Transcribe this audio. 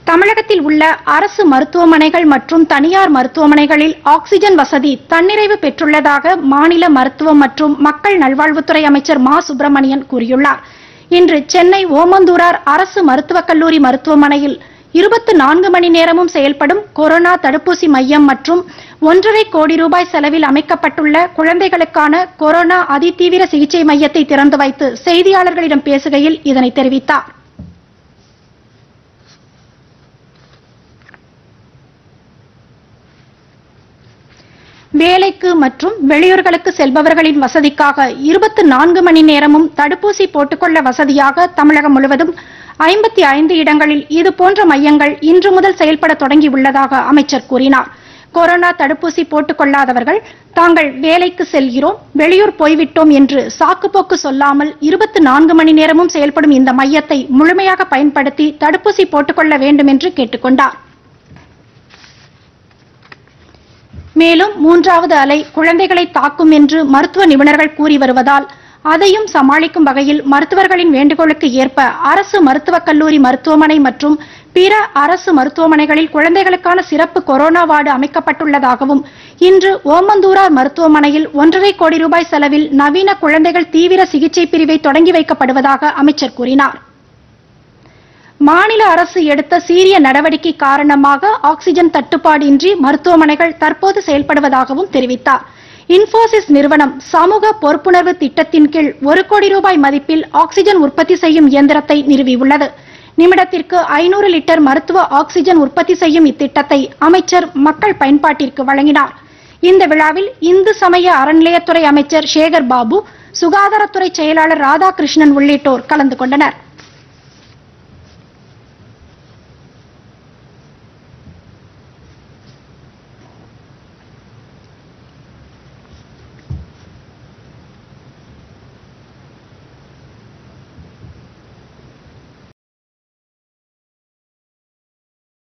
தமிழகத்தில் உள்ள அரசு மருத்துவமனைகள் மற்றும் தனியார் மருத்துவமனைகளில் ஆக்ஸிஜன் வசதி தன்னிறைவு பெற்றுள்ளதாக மாநில மருத்துவம் மற்றும் மக்கள் நல்வாழ்வுத்துறை அமைச்சர் மா சுப்பிரமணியன் கூறியுள்ளார் இன்று சென்னை ஓமந்தூரார் அரசு மருத்துவக் கல்லூரி மருத்துவமனையில் இருபத்து நான்கு மணி நேரமும் செயல்படும் கொரோனா தடுப்பூசி மையம் மற்றும் ஒன்றரை கோடி ரூபாய் செலவில் அமைக்கப்பட்டுள்ள குழந்தைகளுக்கான கொரோனா அதிதீவிர சிகிச்சை மையத்தை திறந்து வைத்து செய்தியாளர்களிடம் பேசுகையில் இதனை தெரிவித்தார் வேலைக்கு மற்றும் வெளியூர்களுக்கு செல்பவர்களின் வசதிக்காக இருபத்து நான்கு மணி நேரமும் தடுப்பூசி போட்டுக்கொள்ள வசதியாக தமிழகம் முழுவதும் ஐம்பத்தி ஐந்து இடங்களில் இதுபோன்ற மையங்கள் இன்று முதல் செயல்பட தொடங்கியுள்ளதாக அமைச்சர் கூறினார் கொரோனா தடுப்பூசி போட்டுக் கொள்ளாதவர்கள் தாங்கள் வேலைக்கு செல்கிறோம் வெளியூர் போய்விட்டோம் என்று சாக்குப்போக்கு சொல்லாமல் இருபத்து நான்கு மணி நேரமும் செயல்படும் இந்த மையத்தை முழுமையாக பயன்படுத்தி தடுப்பூசி போட்டுக்கொள்ள வேண்டும் என்று கேட்டுக்கொண்டார் மேலும் மூன்றாவது அலை குழந்தைகளை தாக்கும் என்று மருத்துவ நிபுணர்கள் கூறி வருவதால் அதையும் சமாளிக்கும் வகையில் மருத்துவர்களின் வேண்டுகோளுக்கு ஏற்ப அரசு மருத்துவக் கல்லூரி மருத்துவமனை மற்றும் பிற அரசு மருத்துவமனைகளில் குழந்தைகளுக்கான சிறப்பு கொரோனா வார்டு அமைக்கப்பட்டுள்ளதாகவும் இன்று ஓமந்தூரார் மருத்துவமனையில் ஒன்றரை கோடி ரூபாய் செலவில் நவீன குழந்தைகள் தீவிர சிகிச்சை பிரிவை தொடங்கி வைக்கப்படுவதாக அமைச்சர் கூறினார் மாநில அரசு எடுத்த சீரிய நடவடிக்கை காரணமாக ஆக்ஸிஜன் தட்டுப்பாடு இன்றி மருத்துவமனைகள் தற்போது செயல்படுவதாகவும் தெரிவித்தார் இன்போசிஸ் நிறுவனம் சமூக பொறுப்புணர்வு திட்டத்தின் கீழ் ஒரு கோடி ரூபாய் மதிப்பில் ஆக்ஸிஜன் உற்பத்தி செய்யும் இயந்திரத்தை நிறுவியுள்ளது நிமிடத்திற்கு ஐநூறு லிட்டர் மருத்துவ ஆக்ஸிஜன் உற்பத்தி செய்யும் இத்திட்டத்தை அமைச்சர் மக்கள் பயன்பாட்டிற்கு வழங்கினார் இந்த விழாவில் இந்து சமய அறநிலையத்துறை அமைச்சர் சேகர் பாபு சுகாதாரத்துறை செயலாளர் ராதாகிருஷ்ணன் உள்ளிட்டோர் கலந்து கொண்டனர்